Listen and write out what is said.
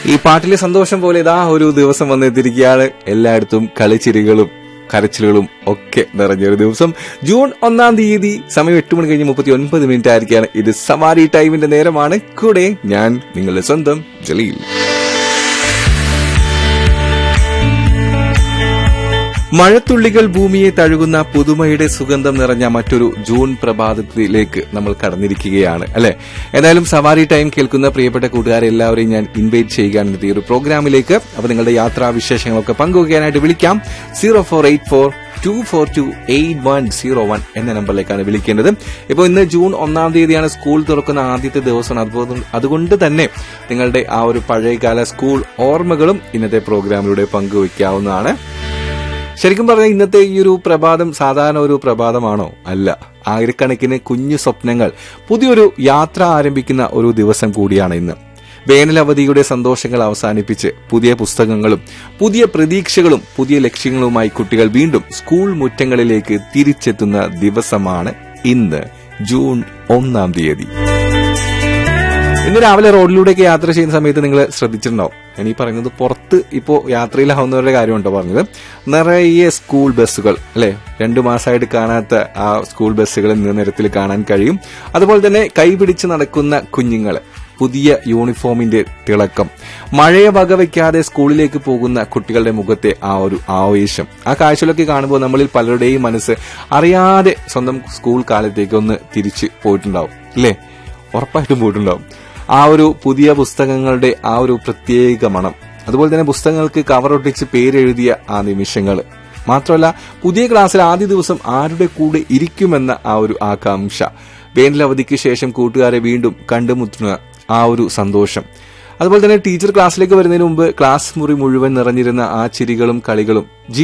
ഈ പാട്ടിലെ സന്തോഷം പോലെ ഇതാ ഒരു ദിവസം വന്നെത്തിയിരിക്കുകയാണ് എല്ലായിടത്തും കളിച്ചിരികളും കരച്ചിലുകളും ഒക്കെ നിറഞ്ഞൊരു ദിവസം ജൂൺ ഒന്നാം തീയതി സമയം എട്ട് മണി കഴിഞ്ഞ് മുപ്പത്തി ഒൻപത് മിനിറ്റ് ആയിരിക്കാണ് ഇത് സവാരി ടൈമിന്റെ നേരമാണ് കൂടെ ഞാൻ നിങ്ങളുടെ സ്വന്തം ജലീൽ മഴത്തുള്ളികൾ ഭൂമിയെ തഴുകുന്ന പുതുമയുടെ സുഗന്ധം നിറഞ്ഞ മറ്റൊരു ജൂൺ പ്രഭാതത്തിലേക്ക് നമ്മൾ കടന്നിരിക്കുകയാണ് അല്ലെ എന്തായാലും സവാരി ടൈം കേൾക്കുന്ന പ്രിയപ്പെട്ട കൂട്ടുകാരെ എല്ലാവരെയും ഞാൻ ഇൻവൈറ്റ് ചെയ്യുകയാണ് ഈ ഒരു പ്രോഗ്രാമിലേക്ക് അപ്പൊ നിങ്ങളുടെ യാത്രാ വിശേഷങ്ങളൊക്കെ പങ്കുവയ്ക്കാനായിട്ട് വിളിക്കാം zero four eight four two four two eight one zero one എന്ന നമ്പറിലേക്കാണ് വിളിക്കേണ്ടത് ഇപ്പോൾ ഇന്ന് ജൂൺ ഒന്നാം തീയതിയാണ് സ്കൂൾ തുറക്കുന്ന ആദ്യത്തെ ദിവസം അതുപോലെ അതുകൊണ്ട് തന്നെ നിങ്ങളുടെ ആ ഒരു പഴയകാല സ്കൂൾ ഓർമ്മകളും ഇന്നത്തെ പ്രോഗ്രാമിലൂടെ പങ്കുവയ്ക്കാവുന്നതാണ് ശരിക്കും പറഞ്ഞാൽ ഇന്നത്തെ ഈ ഒരു പ്രഭാതം സാധാരണ ഒരു പ്രഭാതമാണോ അല്ല ആയിരക്കണക്കിന് കുഞ്ഞു സ്വപ്നങ്ങൾ പുതിയൊരു യാത്ര ആരംഭിക്കുന്ന ഒരു ദിവസം കൂടിയാണ് ഇന്ന് വേനലവധിയുടെ സന്തോഷങ്ങൾ അവസാനിപ്പിച്ച് പുതിയ പുസ്തകങ്ങളും പുതിയ പ്രതീക്ഷകളും പുതിയ ലക്ഷ്യങ്ങളുമായി കുട്ടികൾ വീണ്ടും സ്കൂൾ മുറ്റങ്ങളിലേക്ക് തിരിച്ചെത്തുന്ന ദിവസമാണ് ഇന്ന് ജൂൺ ഒന്നാം തീയതി ഇന്ന് രാവിലെ റോഡിലൂടെയൊക്കെ യാത്ര ചെയ്യുന്ന സമയത്ത് നിങ്ങൾ ശ്രദ്ധിച്ചിട്ടുണ്ടാവും ഞാൻ ഈ പറയുന്നത് പുറത്ത് ഇപ്പോ യാത്രയിലാവുന്നവരുടെ കാര്യമുണ്ടോ പറഞ്ഞത് നിറയെ സ്കൂൾ ബസ്സുകൾ അല്ലെ രണ്ടു മാസമായിട്ട് കാണാത്ത ആ സ്കൂൾ ബസ്സുകൾ ഇന്ന് നിരത്തിൽ കാണാൻ കഴിയും അതുപോലെ തന്നെ കൈപിടിച്ച് നടക്കുന്ന കുഞ്ഞുങ്ങൾ പുതിയ യൂണിഫോമിന്റെ തിളക്കം മഴയെ വകവയ്ക്കാതെ സ്കൂളിലേക്ക് പോകുന്ന കുട്ടികളുടെ മുഖത്തെ ആ ഒരു ആവേശം ആ കാഴ്ചകളൊക്കെ കാണുമ്പോൾ നമ്മളിൽ പലരുടെയും മനസ്സ് അറിയാതെ സ്വന്തം സ്കൂൾ കാലത്തേക്ക് ഒന്ന് തിരിച്ച് പോയിട്ടുണ്ടാവും അല്ലേ ഉറപ്പായിട്ടും പോയിട്ടുണ്ടാവും ആ ഒരു പുതിയ പുസ്തകങ്ങളുടെ ആ ഒരു പ്രത്യേക മണം അതുപോലെ തന്നെ പുസ്തകങ്ങൾക്ക് കവറൊട്ടിച്ച് പേരെഴുതിയ ആ നിമിഷങ്ങൾ മാത്രമല്ല പുതിയ ക്ലാസ്സിൽ ആദ്യ ദിവസം ആരുടെ കൂടെ ഇരിക്കുമെന്ന ആ ഒരു ആകാംക്ഷ വേനലവധിക്ക് ശേഷം കൂട്ടുകാരെ വീണ്ടും കണ്ടുമുട്ടുന്ന ആ ഒരു സന്തോഷം അതുപോലെ തന്നെ ടീച്ചർ ക്ലാസ്സിലേക്ക് വരുന്നതിന് മുമ്പ് ക്ലാസ് മുറി മുഴുവൻ നിറഞ്ഞിരുന്ന ആ ചിരികളും കളികളും